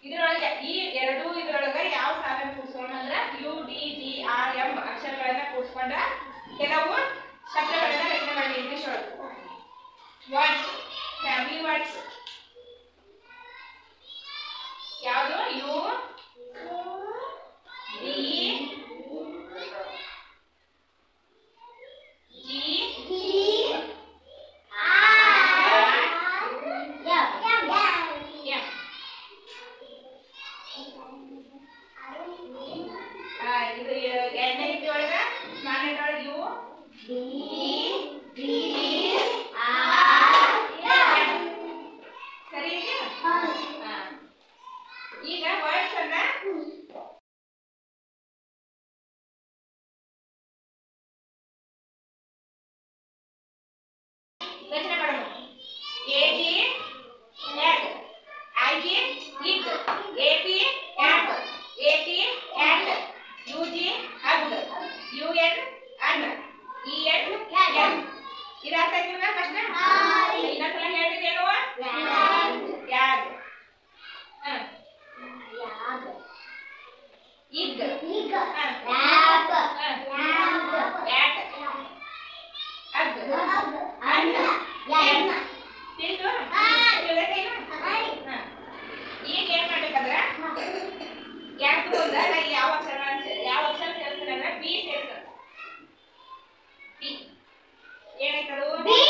ಇದ್ರೊಳಗೆ ಈ ಎರಡು ಇದ್ರೊಳಗೆ ಯಾವ ಸಾಲನ್ನ ಕೂಡ್ಸೋಣ ಅಂದ್ರ U D G R M ಅಕ್ಷರಗಳನ್ನ ಕೂಡ್ಸ್ಕೊಂಡ ಕೆಲವು ಶಬ್ದಗಳನ್ನ ರಚನೆ ಮಾಡಿ ಇಂಗ್ಲಿಷ್ ಒಳಗೆ ವರ್ಡ್ಸ್ ಫ್ಯಾಮಿಲಿ ವರ್ಡ್ಸ್ ಯಾವುದು ಯು ಡಿ ಜಿ ಎಂ ಆ, ಇದು ಎರಡನೇ ರೀತಿ ಒಳಗ ಸ್ಮಾಲ್ ಒಳಗೆ ಯು ಸರಿ ಇದೆಯಾ ಹಾ. ಈಗ ವರ್ಡ್ಸ್ ಅನ್ನ ರಚನೆ ಮಾಡೋಣ A G ag I G ig A P ap A T at U G hug U N un E N en ಇದು ಅರ್ಥ ಆಯ್ತಿಲ್ಲ ಫಸ್ಟ್ ಇನ್ನೊಂದ್ಸಲ ಹೇಳಿದೇನು ಯಾಗ್ ಹ ಇಗ್ ಹ ಆಟ್ ಹಗ್ ಅನ್ ತಿಳಿದು ತಿಳಿದೈತಿಲ್ಲ? ಹ. ಈಗ ಏನ್ ಮಾಡ್ಬೇಕಂದ್ರ ಯಾಕೆ ಮುಂದ ನಾ ಯಾವ ಅಕ್ಷರ ಯಾವ ಅಕ್ಷರ ಸೇರಿಸ್ತೀನಿ ಅಂದ್ರೆ ಬಿ ಸೇರಿಸ ಬಿ ಏನಾಯ್ತದು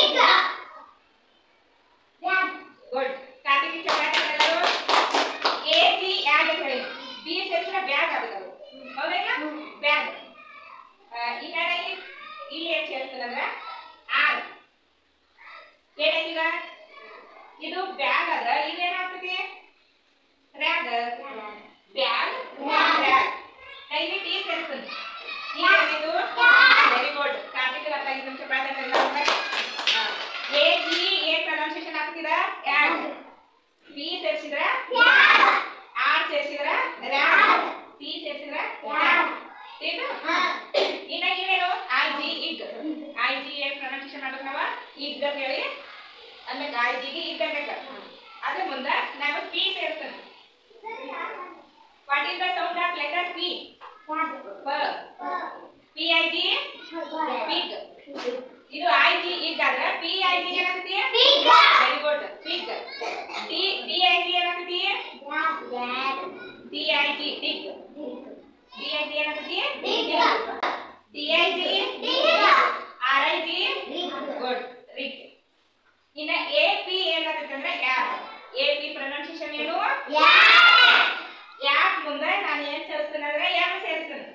ಗುಡ್ ಕಾರ್ತಿಕ್ ಚಪಾತಿಗಳು ಎ ಜಿ ಯಾಗ್ ಅಂತ ಹೇಳಿ ಬಿ ಸೇರಿಸಿದ್ರೆ ಬ್ಯಾಗ್ ಆಗಬೇಕು ಹೌದಲ್ಲ ಬ್ಯಾಗ್ ಈಗ ನಾ ಇಲ್ಲಿ ಇಲ್ಲಿ ಏನ್ ಸೇರಿಸ್ತೀನಿ ಅಂದ್ರೆ ಆರ್ ಏನೈತೀಗ ಇದು ಬ್ಯಾಗ್ ಅದ ಇದೇನಾಗ್ತದೆ ರ್ಯಾಗ್ ಬ್ಯಾಗ್ ಬ್ಯಾಗ್ ನಾ ಇಲ್ಲಿ ಟೀ ಸೇರಿಸ್ತೀನಿ ಈಗ ಏನಿದು ವೆರಿ ಗುಡ್ ಕಾರ್ತಿಕ್ ಅರ್ಥ ಐದು ನಿಮಿಷ ಪ್ರಾಧಾನ್ಯ ಎ ಜಿ ಏನ್ ಪ್ರೊನೌನ್ಸಿಯೇಷನ್ ಆಗ್ತಿದ ಯಾಗ್ ಬಿ ಸೇರಿಸಿದ್ರ ಆರ್ ಸೇರಿಸಿದ್ರ ರ್ಯಾಗ್ ಟಿ ಸೇರಿಸಿದ್ರ ಏನು ಇನ್ನ ಇವೇನು I G ig I G ಏನ್ ಪ್ರೊನೌನ್ಸಿಯೇಷನ್ ಮಾಡ್ಬೇಕು ನಾವ ಇಗ್ ಅಂತ ಹೇಳಿ ಅಂದ್ಮೇಲೆ ಐ ಜಿಗೆ ಇಗ್ ಅನ್ಬೇಕ ಅದ್ರ ಮುಂದ ನಾನು ಪಿ ಸೇರ್ತೇನೆ what is the sound of letter P P I G pig ಇದು ಐ ಜಿ ಇಗ್ ಆದ್ರೆ ಪಿ ಐ ಜಿ ಏನಾಗ್ತದೆ very good pig T D I G ಏನಾಗ್ತದೆ D I G dig D I G ಏನಾಗ್ತದೆ D I G R I G good rig ಇನ್ನ A P ಏನಾಗುತ್ತೆ ಅಂದ್ರೆ ap A P pronunciation ಏನು ap ಮುಂದೆ ನಾನು ಏನ್ ಸೇರಿಸ್ತೇನೆ ಅಂದ್ರೆ ಎಂ ಸೇರಿಸ್ತೇನೆ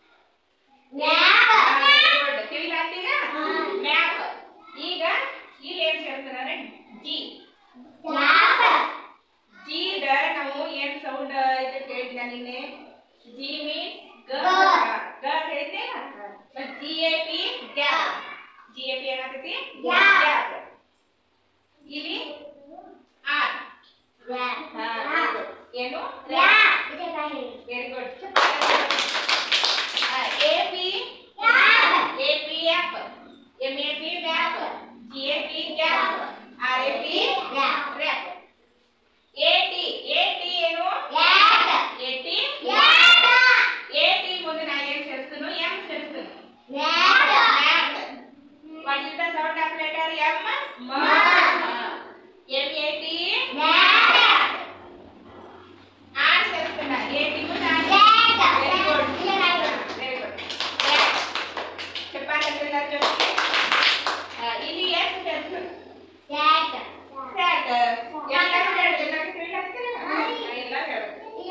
ಗುಡ್ ತಿಳಿದಾಗ್ತೀಗ ಮ್ಯಾಪ್ ಈಗ ಇಲ್ಲಿ ಏನ್ ಸೇರಿಸ್ತೇನೆ ಅಂದ್ರೆ ಜಿ ಜಿ ದ ನಾವು ಏನ್ ಸೌಂಡ್ ಇದು ಕೇಳಿದ್ನ ನಿನ್ನೆ ಜಿ ಮೀನ್ಸ್ ಗ ಗ ಹೇಳಿದ್ದೆ ಮತ್ತೆ G A P gap G A P ಏನಾಗ್ತೈತಿ Gap. ಗ್ಯಾಪ್ ಇಲ್ಲಿ ಆರ್ ಏನು very good A P A P ap M A P map G A P gap R A P rap A T A T ಏನು A T A T ಮುಂದೆ ನಾ ಏನ್ ಸೇರಿಸ್ತೀನೋ M ಸೇರಿಸ್ತೀನಿ mat what is the sound of letter M M A T R ಸೇರಿಸ್ತೀನಿ A T ಮುಂದೆ R very good very good ಚಪಾತಿ ಅಂದ್ರೆ ಜೊತೆಗೆ ಇಲ್ಲಿ ಎಸ್ ಸೇರಿಸ್ತೀನಿ ಸ್ಯಾಟ್ ಎಲ್ಲರೂ ಹೇಳಿ ಎಲ್ಲರೂ ತಿಳಿದಾಗ್ತಿಲ್ಲ ಎಲ್ಲ ಹೇಳು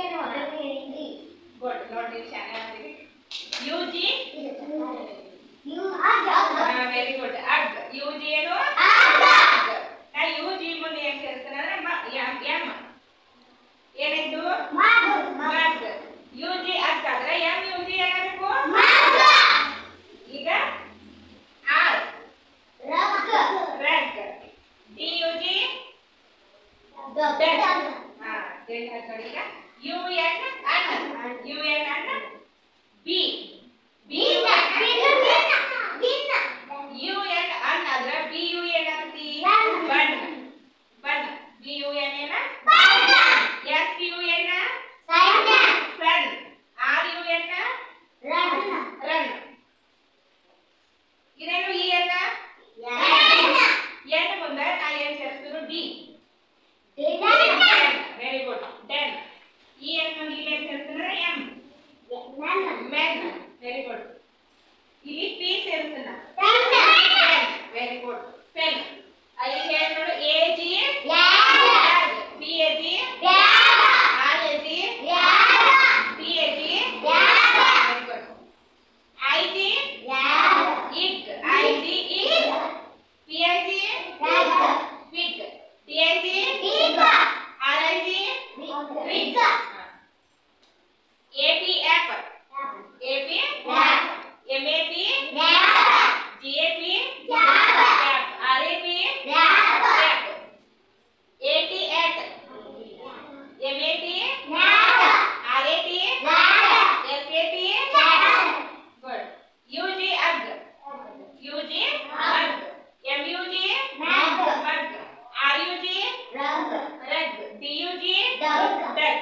ಗುಡ್ ನೋಡಿ ಚೆನ್ನಾಗಿ U G very good ug U G ಏನು ನಾ ಯು ಜಿ ಮುಂದೆ ಏನ್ ಸೇರಿಸ್ತೀನಿ ಅಂದ್ರೆ ಮ ಎಂ ಎಂ ಏನಾಯ್ತು ಮಗ್ ಯು ಜಿ ಅಗ್ ಆದ್ರೆ ಎಂ ಯು ಜಿ ಏನಾಗಬೇಕು ಈಗ R rug D U G ಹಾ ಹೇಳಿ ಹಾಕೊಳ್ಳಿ ಈಗ U N un U N un B B U N un ಆದ್ರೆ ಬಿ ಯು ಎನ್ ಅಂತಿ bun bun B U N ಏನ S U N dug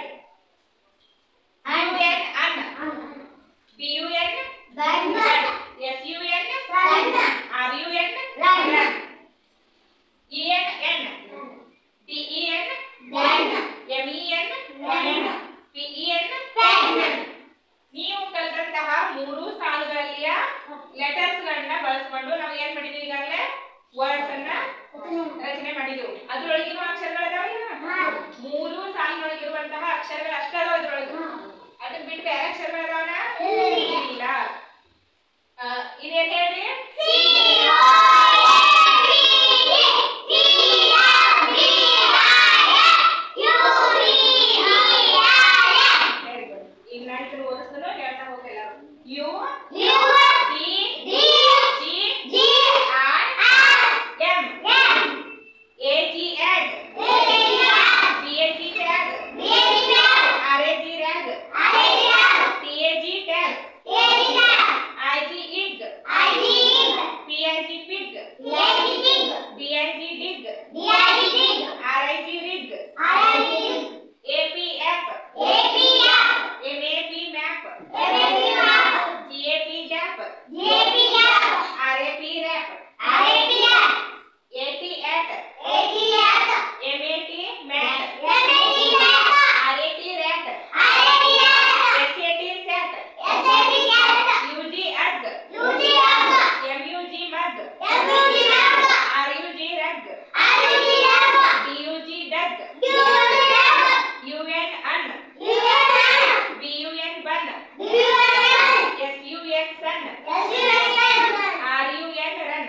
U N un B U N S U N R U N run E N N T E N M E N P E N ನೀವು ಕಲಿತಂತಹ ಮೂರು ಸಾಲುಗಳಲ್ಲಿಯ letters ಗಳನ್ನ ಬಳಸ್ಕೊಂಡು ನಾವು ಏನ್ ಮಾಡಿದೀವಿ ಈಗಾಗಲೇ ವರ್ಡ್ಸ್ ಅನ್ನ ರಚನೆ ಮಾಡಿದೆವು ಅದ್ರೊಳಗಿರುವ ಅಕ್ಷರಗಳದಾವ ಮೂರು ಸಾಲಿನೊಳಗಿರುವಂತಹ ಅಕ್ಷರಗಳು ಅಷ್ಟೇ ಅದಾವ ಇದ್ರೊಳಗೆ ಅದನ್ನ ಬಿಟ್ಟು ಬೇರೆ ಅಕ್ಷರಗಳದಾವನ ಇಲ್ಲ ಆ, ಇದೇನ್ ಹೇಳ್ರಿ ವೆರಿ ಗುಡ್ ಈಗ ನಾನು ಇದನ್ನ ಓದಿಸ್ತಾನೋ ಹೇಳ್ತಾ ಹೋಗಲ್ಲ U D G R M A G ag B A G tag R A G rag T A G tag I G ig P I G pig D I G dig R I G rig A P F M A P map G A P gap R A P rap A T at M A T mat R A T rat S A T sat you G ug M U G mug R U G rug D U G dug U N un B U N bun S U N sun R U N run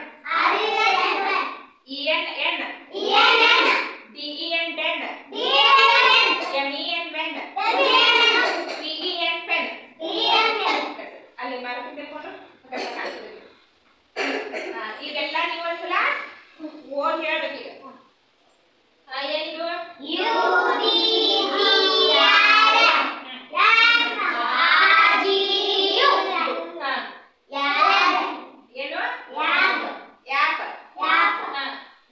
E N N D E N den M E N men P E N pen ಅಲ್ಲಿ mark ತಿಳ್ಕೊಂಡು ಇದೆಲ್ಲ ನೀವು ಒಂದ್ಸಲ ಓದ್ ಹೇಳ್ಬೇಕು ಈಗ ಆ, ಏನಿದು ಹಾ, ಏನು ಯಾಪ ಹಾ, ಹಾ,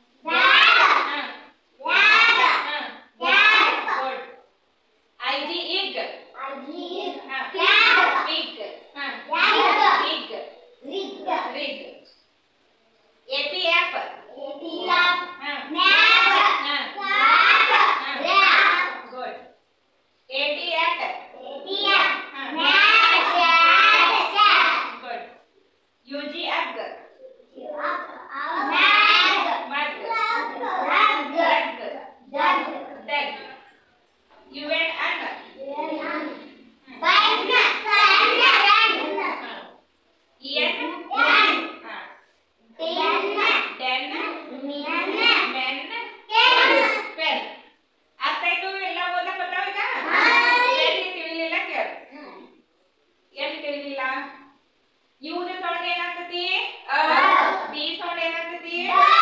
ಹಾ, good. ಐ ಜಿ ಇಗ್ ಹಾ, ಪಿಗ್ ಹಾ, pig rig A P ap ಹಾ, ಹಾ, good. A T at good. U G ug mug rug dug U N un E N ಹಾ, ಡೆನ್ ಮೆನ್ ಪೆನ್ ಅರ್ಥ ಆಯ್ತು ಎಲ್ಲ ಓದಕ್ ಬರ್ತಾವ ಈಗ ಎಲ್ಲಿ ತಿಳಿಲಿಲ್ಲ ಕೇಳ ಎಲ್ಲಿ ತಿಳಿಲಿಲ್ಲ ಇವ್ನ ಸೌಂಡ್ ಏನಾಗ್ತತಿ ಬಿ ಸೌಂಡ್ ಏನಾಗ್ತತಿ